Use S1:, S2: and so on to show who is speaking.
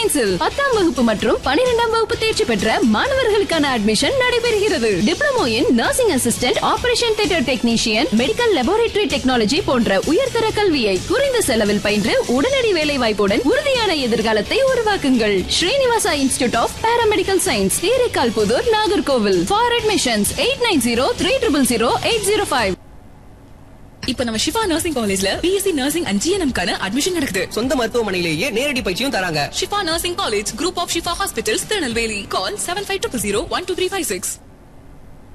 S1: சயின்ஸில் பத்தாம் வகுப்பு மற்றும் பனிரெண்டாம் வகுப்பு தேர்ச்சி பெற்ற மாணவர்களுக்கான அட்மிஷன் நடைபெறுகிறது diploma in nursing assistant operation theatre technician medical laboratory technology போன்ற உயர்தர கல்வியை குறைந்த செலவில் பயின்று உடனடி வேலை வாய்ப்புடன் உறுதியான எதிர்காலத்தை உருவாக்குங்கள் Srinivasa institute of paramedical science Theraikal Pudur Nagercoil for admissions eight nine zero three triple zero eight zero five
S2: இப்ப நம்ம சிவா நர்சிங் காலேஜ்ல பிஎஸ்சி நர்சிங் அண்ட் ஜிஎன்எம் கான அட்மிஷன் நடக்குது
S3: சொந்த மருத்துவமனையிலேயே நேரடி பயிற்சியும் தராங்க
S2: Shifa nursing college group of Shifa hospitals Tirunelveli call seven five two zero one two three five six